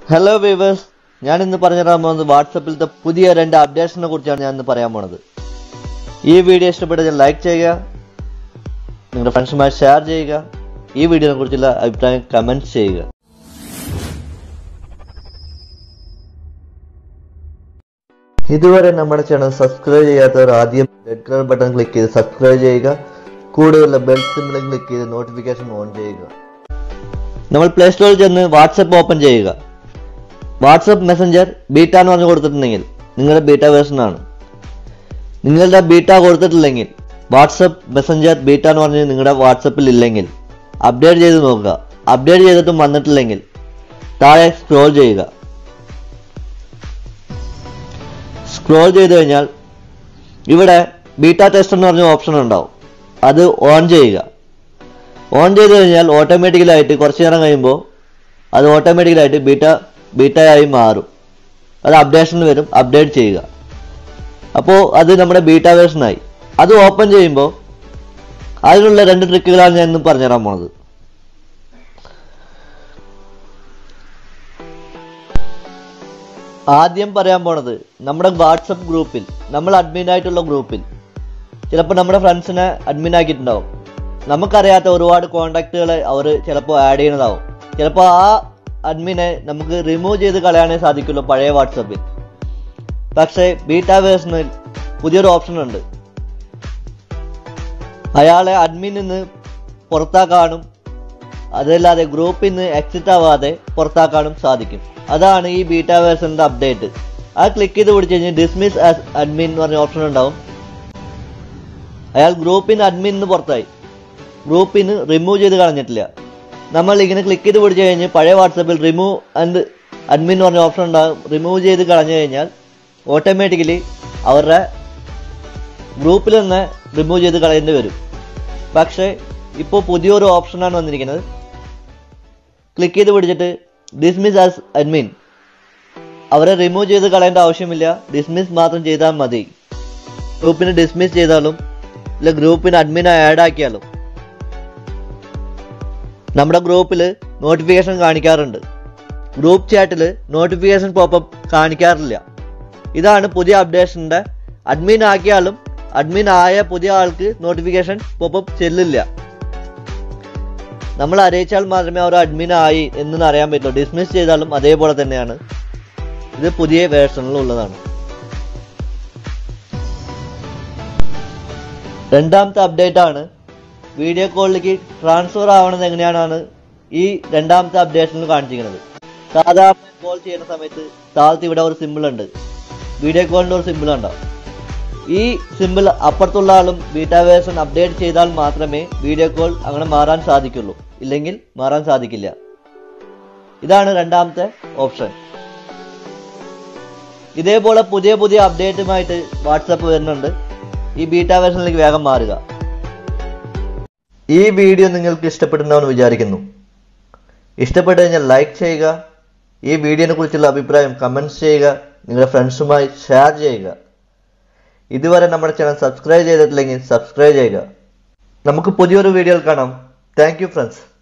hello weavers ഞാൻ ഇന്ന് പറഞ്ഞു തരാൻ പോകുന്നത് വാട്സപ്പിലത്തെ പുതിയ രണ്ട് അപ്ഡേഷനെ കുറിച്ചാണ് ഞാൻ ഇന്ന് പറയാൻ പോണത് ഈ വീഡിയോ ഇഷ്ടപ്പെട്ടെങ്കിൽ ലൈക്ക് ചെയ്യുക നിങ്ങളുടെ ഫ്രണ്ട്സുമായി ഷെയർ ചെയ്യുക ഈ വീഡിയോനെ കുറിച്ചുള്ള അഭിപ്രായം കമന്റ് ചെയ്യുക ഇതുവരെ നമ്മുടെ ചാനൽ സബ്സ്ക്രൈബ് ചെയ്യാത്തവർ ആദ്യം റെഡ് കളർ ബട്ടൺ ക്ലിക്ക് ചെയ്ത് സബ്സ്ക്രൈബ് ചെയ്യുക കൂടുതലുള്ള ബെൽ സിമ്പിൾ ക്ലിക്ക് ചെയ്ത് നോട്ടിഫിക്കേഷൻ ഓൺ ചെയ്യുക നമ്മൾ പ്ലേ സ്റ്റോറിൽ ചെന്ന് വാട്സപ്പ് ഓപ്പൺ ചെയ്യുക വാട്സപ്പ് മെസ്സഞ്ചർ ബീറ്റ എന്ന് പറഞ്ഞ് കൊടുത്തിട്ടുണ്ടെങ്കിൽ നിങ്ങളുടെ ബീറ്റ വേർഷൻ ആണ് നിങ്ങളുടെ ബീറ്റ കൊടുത്തിട്ടില്ലെങ്കിൽ വാട്സപ്പ് മെസ്സഞ്ചർ ബീറ്റ എന്ന് പറഞ്ഞ് നിങ്ങളുടെ വാട്സപ്പിൽ ഇല്ലെങ്കിൽ അപ്ഡേറ്റ് ചെയ്ത് നോക്കുക അപ്ഡേറ്റ് ചെയ്തിട്ടും വന്നിട്ടില്ലെങ്കിൽ താഴെ സ്ക്രോൾ ചെയ്യുക സ്ക്രോൾ ചെയ്ത് കഴിഞ്ഞാൽ ഇവിടെ ബീറ്റ ടെസ്റ്റ് എന്ന് പറഞ്ഞ ഓപ്ഷൻ ഉണ്ടാവും അത് ഓൺ ചെയ്യുക ഓൺ ചെയ്ത് കഴിഞ്ഞാൽ ഓട്ടോമാറ്റിക്കലായിട്ട് കുറച്ച് നേരം കഴിയുമ്പോൾ അത് ഓട്ടോമാറ്റിക്കലായിട്ട് ബീറ്റ ബീറ്റയായി മാറും അത് അപ്ഡേഷനിൽ വരും അപ്ഡേറ്റ് ചെയ്യുക അപ്പോൾ അത് നമ്മുടെ ബീറ്റ വേർഷനായി അത് ഓപ്പൺ ചെയ്യുമ്പോൾ അതിനുള്ള രണ്ട് ട്രിക്കുകളാണ് ഞാൻ ഇന്ന് പറഞ്ഞുതരാൻ പോണത് ആദ്യം പറയാൻ പോണത് നമ്മുടെ വാട്സപ്പ് ഗ്രൂപ്പിൽ നമ്മൾ അഡ്മിൻ ആയിട്ടുള്ള ഗ്രൂപ്പിൽ ചിലപ്പോൾ നമ്മുടെ ഫ്രണ്ട്സിനെ അഡ്മിൻ ആക്കിയിട്ടുണ്ടാവും നമുക്കറിയാത്ത ഒരുപാട് കോണ്ടാക്റ്റുകൾ അവർ ചിലപ്പോൾ ആഡ് ചെയ്യുന്നതാവും ചിലപ്പോൾ ആ അഡ്മിനെ നമുക്ക് റിമൂവ് ചെയ്ത് കളയാനേ സാധിക്കുള്ളൂ പഴയ വാട്സപ്പിൽ പക്ഷേ ബീറ്റ വേർഷനിൽ പുതിയൊരു ഓപ്ഷൻ ഉണ്ട് അയാളെ അഡ്മിൻ നിന്ന് പുറത്താക്കാനും അതല്ലാതെ ഗ്രൂപ്പിൽ നിന്ന് എക്സിറ്റ് ആവാതെ പുറത്താക്കാനും സാധിക്കും അതാണ് ഈ ബീറ്റ വേർഷന്റെ അപ്ഡേറ്റ് ആ ക്ലിക്ക് ചെയ്ത് പിടിച്ച് കഴിഞ്ഞാൽ ഡിസ്മിസ് ആസ് അഡ്മിൻ എന്ന് പറഞ്ഞ ഓപ്ഷൻ ഉണ്ടാവും അയാൾ ഗ്രൂപ്പിൽ നിന്ന് അഡ്മിൻ നിന്ന് പുറത്തായി ഗ്രൂപ്പിൽ നിന്ന് റിമൂവ് ചെയ്ത് കളഞ്ഞിട്ടില്ല നമ്മൾ ഇങ്ങനെ ക്ലിക്ക് ചെയ്ത് പിടിച്ച് കഴിഞ്ഞ് പഴയ വാട്സപ്പിൽ റിമൂവ് ആൻഡ് അഡ്മിൻ എന്ന് പറഞ്ഞ ഓപ്ഷൻ ഉണ്ടാകും റിമൂവ് ചെയ്ത് കളഞ്ഞു കഴിഞ്ഞാൽ ഓട്ടോമാറ്റിക്കലി അവരുടെ ഗ്രൂപ്പിൽ നിന്ന് റിമൂവ് ചെയ്ത് കളയേണ്ടി വരും പക്ഷേ ഇപ്പോൾ പുതിയൊരു ഓപ്ഷനാണ് വന്നിരിക്കുന്നത് ക്ലിക്ക് ചെയ്ത് പിടിച്ചിട്ട് ഡിസ്മിസ് ആസ് അഡ്മിൻ അവരെ റിമൂവ് ചെയ്ത് കളയേണ്ട ആവശ്യമില്ല ഡിസ്മിസ് മാത്രം ചെയ്താൽ മതി ഗ്രൂപ്പിനെ ഡിസ്മിസ് ചെയ്താലും ഇല്ല ഗ്രൂപ്പിന് അഡ്മിനെ ആഡ് ആക്കിയാലും നമ്മുടെ ഗ്രൂപ്പിൽ നോട്ടിഫിക്കേഷൻ കാണിക്കാറുണ്ട് ഗ്രൂപ്പ് ചാറ്റിൽ നോട്ടിഫിക്കേഷൻ പോപ്പപ്പ് കാണിക്കാറില്ല ഇതാണ് പുതിയ അപ്ഡേഷൻ്റെ അഡ്മിൻ ആക്കിയാലും അഡ്മിൻ ആയ പുതിയ ആൾക്ക് നോട്ടിഫിക്കേഷൻ പോപ്പപ്പ് ചെല്ലില്ല നമ്മൾ അറിയിച്ചാൽ മാത്രമേ അവർ അഡ്മിൻ ആയി എന്ന് അറിയാൻ പറ്റുള്ളൂ ഡിസ്മിസ് ചെയ്താലും അതേപോലെ തന്നെയാണ് ഇത് പുതിയ വേർഷനിൽ ഉള്ളതാണ് രണ്ടാമത്തെ അപ്ഡേറ്റ് ആണ് വീഡിയോ കോളിലേക്ക് ട്രാൻസ്ഫർ ആവണത് എങ്ങനെയാണെന്ന് ഈ രണ്ടാമത്തെ അപ്ഡേഷനിൽ കാണിച്ചിരിക്കുന്നത് സാധാരണ കോൾ ചെയ്യുന്ന സമയത്ത് താഴത്ത് ഇവിടെ ഒരു സിമ്പിൾ ഉണ്ട് വീഡിയോ കോളിന്റെ ഒരു സിമ്പിൾ ഉണ്ടാവും ഈ സിമ്പിൾ അപ്പുറത്തുള്ള ആളും ബീറ്റ വേർഷൻ അപ്ഡേറ്റ് ചെയ്താൽ മാത്രമേ വീഡിയോ കോൾ അങ്ങനെ മാറാൻ സാധിക്കുള്ളൂ ഇല്ലെങ്കിൽ മാറാൻ സാധിക്കില്ല ഇതാണ് രണ്ടാമത്തെ ഓപ്ഷൻ ഇതേപോലെ പുതിയ പുതിയ അപ്ഡേറ്റുമായിട്ട് വാട്സപ്പ് വരുന്നുണ്ട് ഈ ബീറ്റ വേർഷനിലേക്ക് വേഗം മാറുക ഈ വീഡിയോ നിങ്ങൾക്ക് ഇഷ്ടപ്പെടുന്നുവെന്ന് വിചാരിക്കുന്നു ഇഷ്ടപ്പെട്ടു കഴിഞ്ഞാൽ ലൈക്ക് ചെയ്യുക ഈ വീഡിയോനെ കുറിച്ചുള്ള അഭിപ്രായം കമൻറ്റ്സ് ചെയ്യുക നിങ്ങളുടെ ഫ്രണ്ട്സുമായി ഷെയർ ചെയ്യുക ഇതുവരെ നമ്മുടെ ചാനൽ സബ്സ്ക്രൈബ് ചെയ്തിട്ടില്ലെങ്കിൽ സബ്സ്ക്രൈബ് ചെയ്യുക നമുക്ക് പുതിയൊരു വീഡിയോയിൽ കാണാം താങ്ക് യു ഫ്രണ്ട്സ്